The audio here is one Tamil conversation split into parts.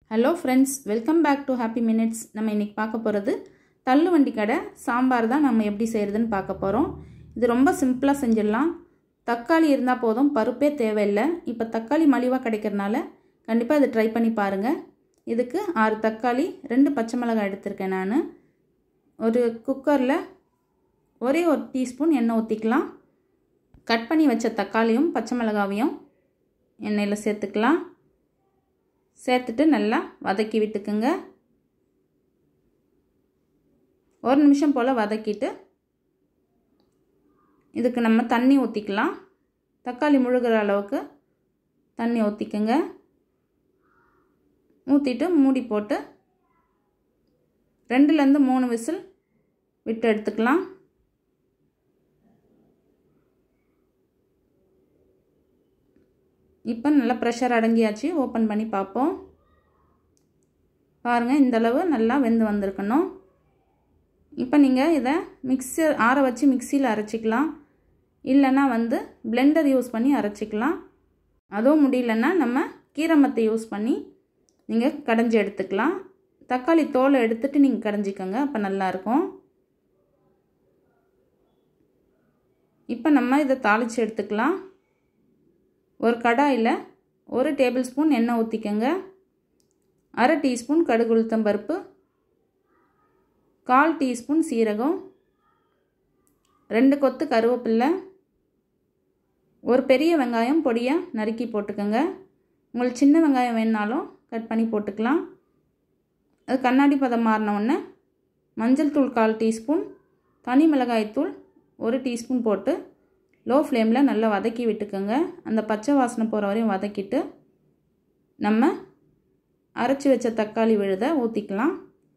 hello friends welcome back to happy minutes நம்ம இன்றைக்கி பார்க்க போகிறது தள்ளுவண்டி கடை சாம்பார் தான் நம்ம எப்படி செய்கிறதுன்னு பார்க்க போகிறோம் இது ரொம்ப சிம்பிளாக செஞ்சிடலாம் தக்காளி இருந்தால் போதும் பருப்பே தேவையில்லை இப்போ தக்காளி மலிவாக கிடைக்கிறனால கண்டிப்பாக இதை ட்ரை பண்ணி பாருங்கள் இதுக்கு ஆறு தக்காளி ரெண்டு பச்சை மிளகாய் எடுத்திருக்கேன் நான் ஒரு குக்கரில் ஒரே ஒரு டீஸ்பூன் எண்ணெய் ஊற்றிக்கலாம் கட் பண்ணி வச்ச தக்காளியும் பச்சை மிளகாவையும் எண்ணெயில் சேர்த்துக்கலாம் சேர்த்துட்டு நல்லா வதக்கி விட்டுக்குங்க ஒரு நிமிஷம் போல் வதக்கிட்டு இதுக்கு நம்ம தண்ணி ஊற்றிக்கலாம் தக்காளி முழுகிற அளவுக்கு தண்ணி ஊற்றிக்குங்க ஊற்றிட்டு மூடி போட்டு ரெண்டுலேருந்து மூணு விசில் விட்டு எடுத்துக்கலாம் இப்போ நல்லா ப்ரெஷர் அடங்கியாச்சு ஓப்பன் பண்ணி பார்ப்போம் பாருங்கள் இந்தளவு நல்லா வெந்து வந்திருக்கணும் இப்போ நீங்கள் இதை மிக்சர் ஆற வச்சு மிக்சியில் அரைச்சிக்கலாம் இல்லைன்னா வந்து பிளெண்டர் யூஸ் பண்ணி அரைச்சிக்கலாம் அதுவும் முடியலன்னா நம்ம கீரமத்தை யூஸ் பண்ணி நீங்கள் கடைஞ்சி எடுத்துக்கலாம் தக்காளி தோலை எடுத்துகிட்டு நீங்கள் கடைஞ்சிக்கோங்க அப்போ நல்லாயிருக்கும் இப்போ நம்ம இதை தாளித்து எடுத்துக்கலாம் ஒரு கடாயில் ஒரு டேபிள் ஸ்பூன் எண்ணெய் ஊற்றிக்கோங்க அரை டீஸ்பூன் கடுகு உளுத்தம்பருப்பு கால் டீஸ்பூன் சீரகம் ரெண்டு கொத்து கருவேப்பில்லை ஒரு பெரிய வெங்காயம் பொடியாக நறுக்கி போட்டுக்கோங்க உங்களுக்கு சின்ன வெங்காயம் வேணுனாலும் கட் பண்ணி போட்டுக்கலாம் அது கண்ணாடி பதம் மாறினவுடனே மஞ்சள் தூள் கால் டீஸ்பூன் தனி மிளகாய் தூள் ஒரு டீஸ்பூன் போட்டு லோ ஃப்ளேமில் நல்லா வதக்கி விட்டுக்கோங்க அந்த பச்சை வாசனை போகிற வரையும் வதக்கிட்டு நம்ம அரைச்சி வச்ச தக்காளி விழுதை ஊற்றிக்கலாம்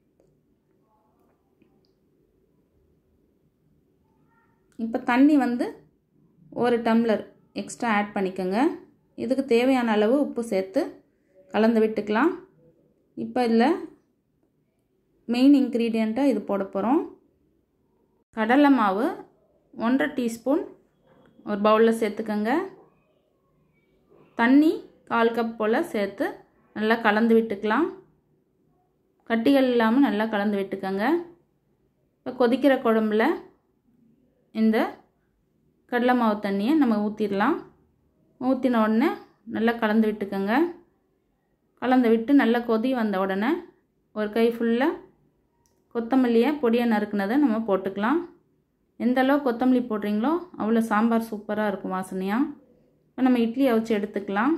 இப்போ தண்ணி வந்து ஒரு டம்ளர் எக்ஸ்ட்ரா ஆட் பண்ணிக்கோங்க இதுக்கு தேவையான அளவு உப்பு சேர்த்து கலந்து விட்டுக்கலாம் இப்போ இதில் மெயின் இன்க்ரீடியண்ட்டாக இது போட போகிறோம் கடலை மாவு ஒன்றரை டீஸ்பூன் ஒரு பவுலில் சேர்த்துக்கோங்க தண்ணி கால் கப் போல் சேர்த்து நல்லா கலந்து விட்டுக்கலாம் கட்டிகள் இல்லாமல் நல்லா கலந்து விட்டுக்கோங்க இப்போ கொதிக்கிற குழம்புல இந்த கடலை மாவு தண்ணியை நம்ம ஊற்றிடலாம் ஊற்றின உடனே நல்லா கலந்து விட்டுக்கோங்க கலந்து விட்டு நல்லா கொதி வந்த உடனே ஒரு கை ஃபுல்லாக கொத்தமல்லியை பொடியை நறுக்குனதை நம்ம போட்டுக்கலாம் எந்த அளவு கொத்தமல்லி போடுறீங்களோ அவ்வளோ சாம்பார் சூப்பராக இருக்கும் வாசனையாக இப்போ நம்ம இட்லி அவிச்சு எடுத்துக்கலாம்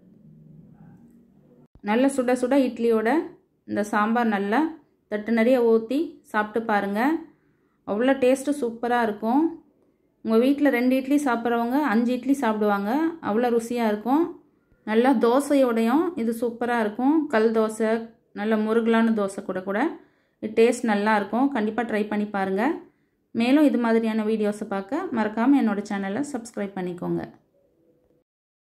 நல்ல சுட சுட இட்லியோட இந்த சாம்பார் நல்லா தட்டு நிறைய ஊற்றி சாப்பிட்டு பாருங்கள் அவ்வளோ டேஸ்ட்டு சூப்பராக இருக்கும் உங்கள் வீட்டில் ரெண்டு இட்லி சாப்பிட்றவங்க அஞ்சு இட்லி சாப்பிடுவாங்க அவ்வளோ ருசியாக இருக்கும் நல்லா தோசையோடையும் இது சூப்பராக இருக்கும் கல் தோசை நல்ல முருகலான தோசை கூட கூட டேஸ்ட் நல்லாயிருக்கும் கண்டிப்பாக ட்ரை பண்ணி பாருங்கள் மேலும் இது மாதிரியான வீடியோஸை பார்க்க மறக்காமல் என்னோடய சேனலை சப்ஸ்கிரைப் பண்ணிக்கோங்க